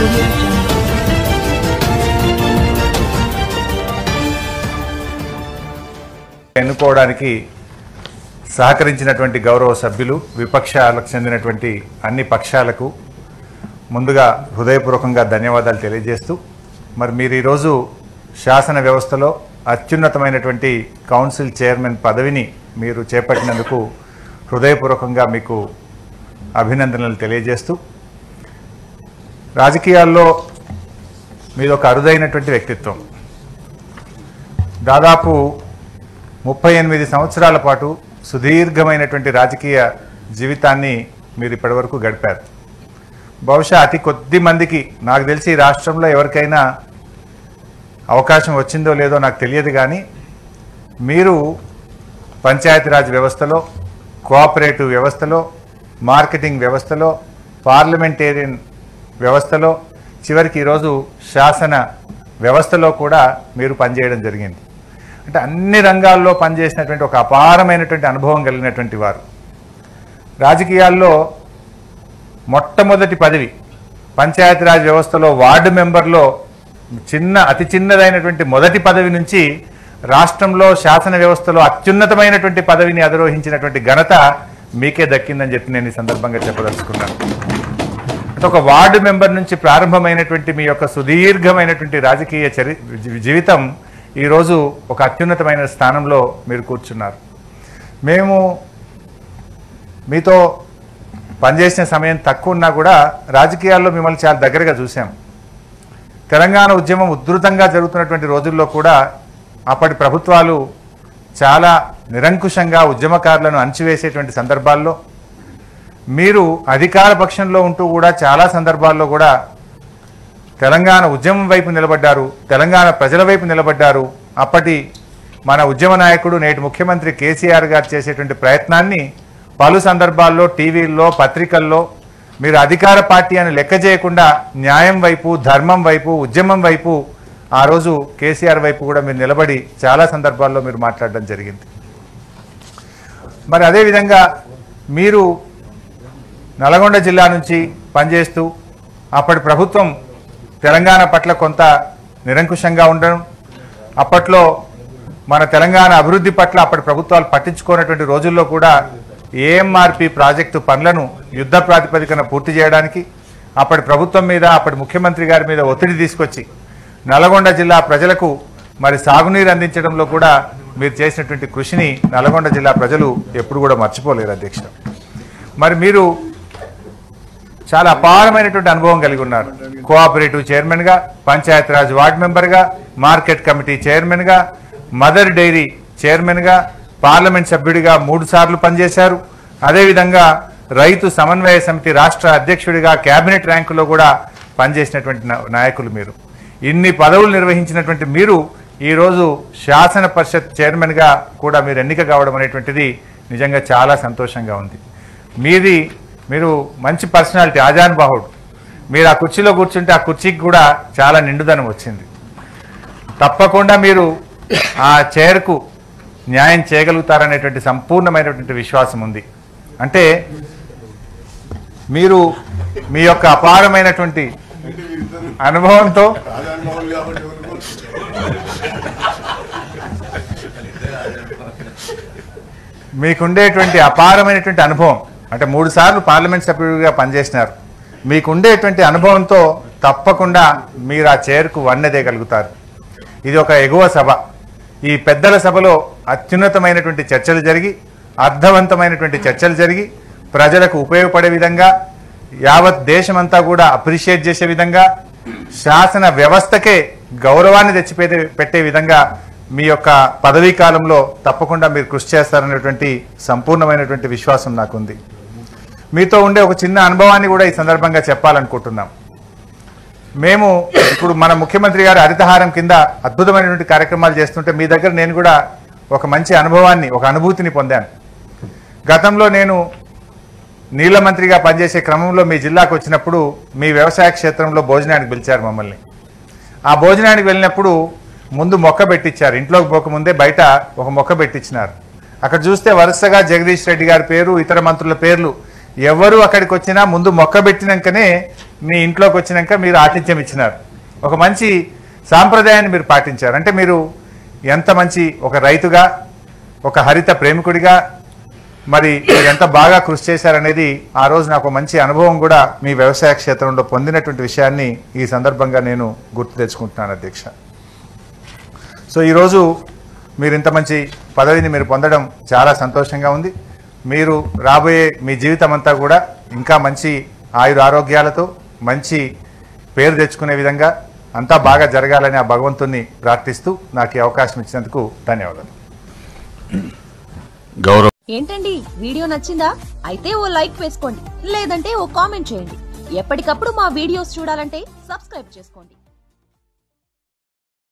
audio jungle. ఎన్నుకోవడానికి సహకరించినటువంటి గౌరవ సభ్యులు విపక్షాలకు చెందినటువంటి అన్ని పక్షాలకు ముందుగా హృదయపూర్వకంగా ధన్యవాదాలు తెలియజేస్తూ మరి మీరు ఈరోజు శాసన వ్యవస్థలో అత్యున్నతమైనటువంటి కౌన్సిల్ చైర్మన్ పదవిని మీరు చేపట్టినందుకు హృదయపూర్వకంగా మీకు అభినందనలు తెలియజేస్తూ రాజకీయాల్లో మీది ఒక అరుదైనటువంటి వ్యక్తిత్వం దాదాపు ముప్పై ఎనిమిది సంవత్సరాల పాటు సుదీర్ఘమైనటువంటి రాజకీయ జీవితాన్ని మీరు ఇప్పటివరకు గడిపారు బహుశా అతి కొద్ది మందికి నాకు తెలిసి ఈ రాష్ట్రంలో ఎవరికైనా అవకాశం వచ్చిందో లేదో నాకు తెలియదు కానీ మీరు పంచాయతీరాజ్ వ్యవస్థలో కోఆపరేటివ్ వ్యవస్థలో మార్కెటింగ్ వ్యవస్థలో పార్లమెంటేరియన్ వ్యవస్థలో చివరికి ఈరోజు శాసన వ్యవస్థలో కూడా మీరు పనిచేయడం జరిగింది అంటే అన్ని రంగాల్లో పనిచేసినటువంటి ఒక అపారమైనటువంటి అనుభవం కలిగినటువంటి వారు రాజకీయాల్లో మొట్టమొదటి పదవి పంచాయతీరాజ్ వ్యవస్థలో వార్డు మెంబర్లో చిన్న అతి చిన్నదైనటువంటి మొదటి పదవి నుంచి రాష్ట్రంలో శాసన వ్యవస్థలో అత్యున్నతమైనటువంటి పదవిని అధిరోహించినటువంటి ఘనత మీకే దక్కిందని చెప్పి నేను ఈ సందర్భంగా చెప్పదలుచుకున్నాను అంటే ఒక వార్డు మెంబర్ నుంచి ప్రారంభమైనటువంటి మీ యొక్క సుదీర్ఘమైనటువంటి రాజకీయ చరి జీ- జీవితం ఈరోజు ఒక అత్యున్నతమైన స్థానంలో మీరు కూర్చున్నారు మేము మీతో పనిచేసిన సమయం తక్కువ ఉన్నా కూడా రాజకీయాల్లో మిమ్మల్ని చాలా దగ్గరగా చూసాం తెలంగాణ ఉద్యమం ఉధృతంగా జరుగుతున్నటువంటి రోజుల్లో కూడా అప్పటి ప్రభుత్వాలు చాలా నిరంకుశంగా ఉద్యమకారులను అణచివేసేటువంటి సందర్భాల్లో మీరు అధికార పక్షంలో ఉంటూ కూడా చాలా సందర్భాల్లో కూడా తెలంగాణ ఉద్యమం వైపు నిలబడ్డారు తెలంగాణ ప్రజల వైపు నిలబడ్డారు అప్పటి మన ఉద్యమ నాయకుడు నేటి ముఖ్యమంత్రి కేసీఆర్ గారు చేసేటువంటి ప్రయత్నాన్ని పలు సందర్భాల్లో టీవీల్లో పత్రికల్లో మీరు అధికార పార్టీ అని లెక్క చేయకుండా న్యాయం వైపు ధర్మం వైపు ఉద్యమం వైపు ఆ రోజు కేసీఆర్ వైపు కూడా మీరు నిలబడి చాలా సందర్భాల్లో మీరు మాట్లాడడం జరిగింది మరి అదేవిధంగా మీరు నల్గొండ జిల్లా నుంచి పనిచేస్తూ అప్పటి ప్రభుత్వం తెలంగాణ పట్ల కొంత నిరంకుశంగా ఉండడం అప్పట్లో మన తెలంగాణ అభివృద్ధి పట్ల అప్పటి ప్రభుత్వాలు పట్టించుకోనటువంటి రోజుల్లో కూడా ఏఎంఆర్పి ప్రాజెక్టు పనులను యుద్ధ ప్రాతిపదికన పూర్తి చేయడానికి అప్పటి ప్రభుత్వం మీద అప్పటి ముఖ్యమంత్రి గారి మీద ఒత్తిడి తీసుకొచ్చి నల్గొండ జిల్లా ప్రజలకు మరి సాగునీరు అందించడంలో కూడా మీరు చేసినటువంటి కృషిని నల్గొండ జిల్లా ప్రజలు ఎప్పుడు కూడా మర్చిపోలేరు అధ్యక్ష మరి మీరు చాలా అపారమైనటువంటి అనుభవం కలిగి ఉన్నారు కోఆపరేటివ్ చైర్మన్గా పంచాయతీరాజ్ వార్డ్ మెంబర్గా మార్కెట్ కమిటీ చైర్మన్గా మదర్ డైరీ చైర్మన్గా పార్లమెంట్ సభ్యుడిగా మూడు సార్లు పనిచేశారు అదేవిధంగా రైతు సమన్వయ సమితి రాష్ట్ర అధ్యక్షుడిగా కేబినెట్ ర్యాంకులో కూడా పనిచేసినటువంటి నా- నాయకులు మీరు ఇన్ని పదవులు నిర్వహించినటువంటి మీరు ఈరోజు శాసన పరిషత్ చైర్మన్గా కూడా మీరు ఎన్నిక కావడం అనేటువంటిది నిజంగా చాలా సంతోషంగా ఉంది మీది మీరు మంచి పర్సనాలిటీ ఆజానుబాహుడు మీరు ఆ కుర్చీలో కూర్చుంటే ఆ కుర్చీకి కూడా చాలా నిండుదనం వచ్చింది తప్పకుండా మీరు ఆ చైర్కు న్యాయం చేయగలుగుతారనేటువంటి సంపూర్ణమైనటువంటి విశ్వాసం ఉంది అంటే మీరు మీ యొక్క అపారమైనటువంటి అనుభవంతో మీకుండేటువంటి అపారమైనటువంటి అనుభవం అంటే మూడు సార్లు పార్లమెంట్ సభ్యుడిగా పనిచేసినారు మీకుండేటువంటి అనుభవంతో తప్పకుండా మీరు ఆ చైర్కు వన్నెదేయగలుగుతారు ఇది ఒక ఎగువ సభ ఈ పెద్దల సభలో అత్యున్నతమైనటువంటి చర్చలు జరిగి అర్థవంతమైనటువంటి చర్చలు జరిగి ప్రజలకు ఉపయోగపడే విధంగా యావత్ దేశమంతా కూడా అప్రిషియేట్ చేసే విధంగా శాసన వ్యవస్థకే గౌరవాన్ని తెచ్చిపెట్టే పెట్టే విధంగా మీ యొక్క పదవీ కాలంలో తప్పకుండా మీరు కృషి చేస్తారనేటువంటి సంపూర్ణమైనటువంటి విశ్వాసం నాకుంది మీతో ఉండే ఒక చిన్న అనుభవాన్ని కూడా ఈ సందర్భంగా చెప్పాలనుకుంటున్నాం మేము ఇప్పుడు మన ముఖ్యమంత్రి గారు హరితహారం కింద అద్భుతమైనటువంటి కార్యక్రమాలు చేస్తుంటే మీ దగ్గర నేను కూడా ఒక మంచి అనుభవాన్ని ఒక అనుభూతిని పొందాను గతంలో నేను నీళ్ల మంత్రిగా పనిచేసే క్రమంలో మీ జిల్లాకు వచ్చినప్పుడు మీ వ్యవసాయ క్షేత్రంలో భోజనానికి పిలిచారు మమ్మల్ని ఆ భోజనానికి వెళ్ళినప్పుడు ముందు మొక్క పెట్టించారు ఇంట్లోకి పోకముందే బయట ఒక మొక్క పెట్టించినారు అక్కడ చూస్తే వరుసగా జగదీష్ రెడ్డి గారి పేరు ఇతర మంత్రుల పేర్లు ఎవరు అక్కడికి వచ్చినా ముందు మొక్క పెట్టినాకనే మీ ఇంట్లోకి వచ్చినాక మీరు ఆతిథ్యం ఇచ్చినారు ఒక మంచి సాంప్రదాయాన్ని మీరు పాటించారు అంటే మీరు ఎంత మంచి ఒక రైతుగా ఒక హరిత ప్రేమికుడిగా మరి మీరు ఎంత బాగా కృషి చేశారనేది ఆ రోజు నాకు మంచి అనుభవం కూడా మీ వ్యవసాయ క్షేత్రంలో పొందినటువంటి విషయాన్ని ఈ సందర్భంగా నేను గుర్తు తెచ్చుకుంటున్నాను అధ్యక్ష సో ఈరోజు మీరు ఇంత మంచి పదవిని మీరు పొందడం చాలా సంతోషంగా ఉంది మీరు రాబోయే మీ జీవితం అంతా కూడా ఇంకా మంచి ఆయుర ఆరోగ్యాలతో మంచి పేరు తెచ్చుకునే విధంగా అంతా బాగా జరగాలని ఆ భగవంతుణ్ణి ప్రార్థిస్తూ నాకు ఈ అవకాశం ఇచ్చినందుకు ధన్యవాదాలు గౌరవ ఏంటండి వీడియో నచ్చిందా అయితే ఓ లైక్ వేసుకోండి లేదంటే ఓ కామెంట్ చేయండి ఎప్పటికప్పుడు మా వీడియోస్ చూడాలంటే సబ్స్క్రైబ్ చేసుకోండి